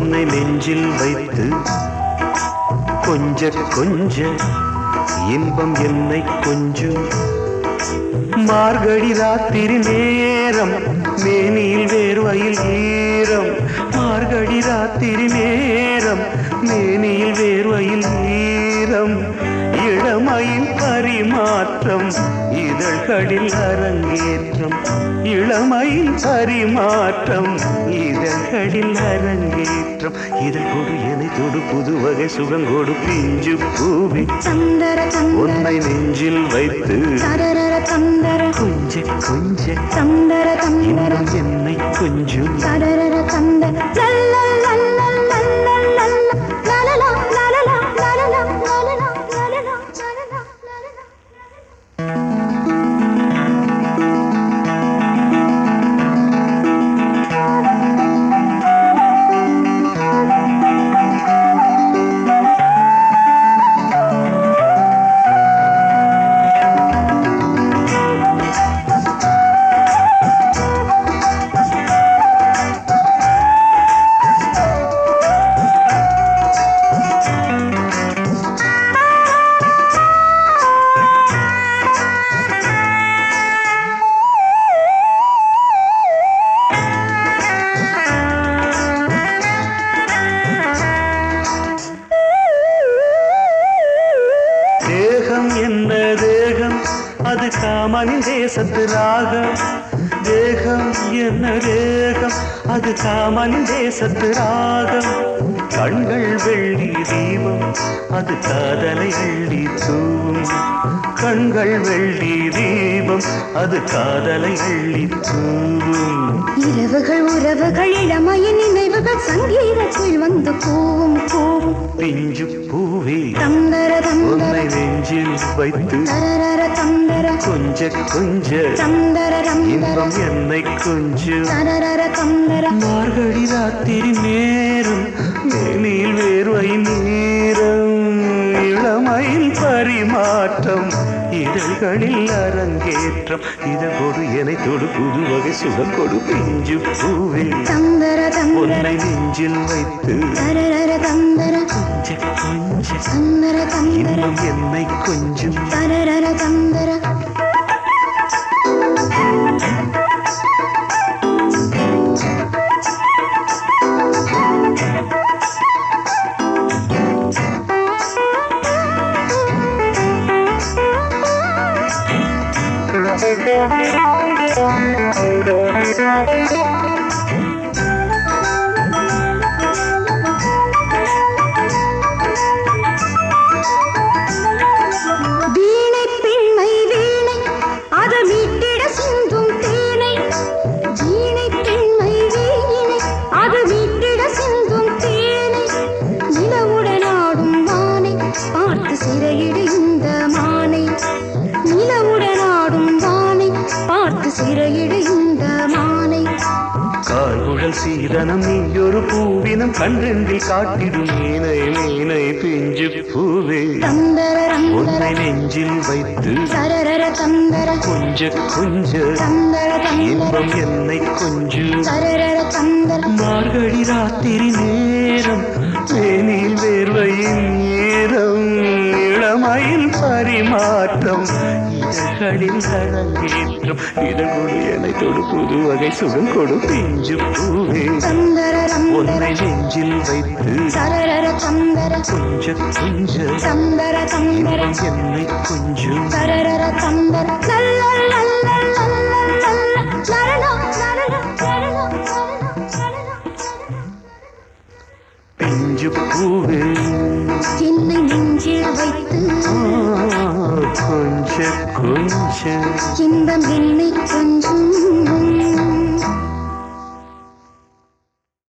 உன்னை நெஞ்சில் வைத்து கொஞ்ச கொஞ்ச இன்பம் என்னை கொஞ்சம் மார்கழி ராத்திரி நேரம் மேனியில் வேர்வையில் ஈரம் மார்கழி ராத்திரி நேரம் மேனியில் வேர்வையில் ஈரம் இளமையின் பரிமாற்றம் இதழ்களில் அரங்கேற்றம் இளமையின் பரிமாற்றம் இதழ்களில் அரங்கேற்றம் இதழ் கொடு எனை தொடு புது வகை சுகங்கொடு பிஞ்சு பூவி சந்தர சந்தர உன்னை நெஞ்சில் வைத்து சரரர சந்தர கொஞ்ச கொஞ்ச சந்தர சந்தர இன்னும் என்னை கொஞ்சம் சரரர சந்தர லல்லல் லல்லல் லல்லல் லல்லல் லலலா லலலா லலலா லலலா லலலா லலலா லலலா தேகம் என்ன தேகம் அது காமனின் தேசத்து ராகம் தேகம் என்ன தேகம் அது காமனின் தேசத்து ராகம் கண்கள் வெள்ளி தீபம் அது காதலை அள்ளி தூவும் கண்கள் வெள்ளி தீபம் அது காதலை அள்ளி தூவும் இரவுகள் உறவுகள் இளமையின் நினைவுகள் சங்கீதத்தில் வந்து கூவும் கூவும் பிஞ்சு பூவே தந்தர தந்தர உன்னை நெஞ்சில் வைத்து சரரர தந்தர கொஞ்ச கொஞ்ச தந்தர தந்தர இன்பம் என்னை கொஞ்சம் சரரர தந்தர மார்கழி ராத்திரி நேரம் மேனில் வேர்வை நேரம் இளமையில் பரிமாற்றம் இதழ்களில் அரங்கேற்றம் இதழோடு எனை தொடு புது வகை சுகம் கொடு பிஞ்சு பூவே தந்தர தந்தர உன்னை நெஞ்சில் வைத்து சரரர தந்தர கொஞ்ச கொஞ்ச தந்தர தந்தர இன்னும் என்னை கொஞ்சம் சரரர தந்தர வீணை பெண்மை வீணை அது மீட்டிட சிந்தும் தேனை வீணை பெண்மை வீணை அது மீட்டிட சிந்தும் தேனை நிலவுடன் ஆடும் வானை பார்த்து சிறையிடு இந்த மானை நிலவுடன் ஆடும் வானை பார்த்து சிறையிடு இந்த மானை கால்குழல் சீதனம் நீ ஒரு பூவினம் கன்றென்றில் காட்டிடும் மீனை மீனை பிஞ்சு பூவே தந்தர ரந்தர உன்னை நெஞ்சில் வைத்து சரரர தந்தர கொஞ்ச கொஞ்ச தந்தர தந்தர இன்பம் என்னை கொஞ்சம் சரரர தந்தர மார்கழி ராத்திரி நேரம் மேனில் வேர்வையின் நேரம் இளமையில் பரிமாற்றம் இதழ்களில் அரங்கேற்றம் இதழோடு என்னை தொடு புது வகை சுகம் கொடு பிஞ்சு பூவே தந்தர ரந்தர உன்னை நெஞ்சில் வைத்து சரரர தந்தர கொஞ்ச கொஞ்ச தந்தர தந்தர இன்பம் என்னை கொஞ்சம் சரரர தந்தர லல்லல் லல்லல் லல்லல் லல்லல் லரலா லரலா லரலா லரலா லரலா பிஞ்சு பூவே என்னை நெஞ்சில் வைத்து ஆ, கொஞ்ச கொஞ்ச இன்பம் என்னை கொஞ்சம்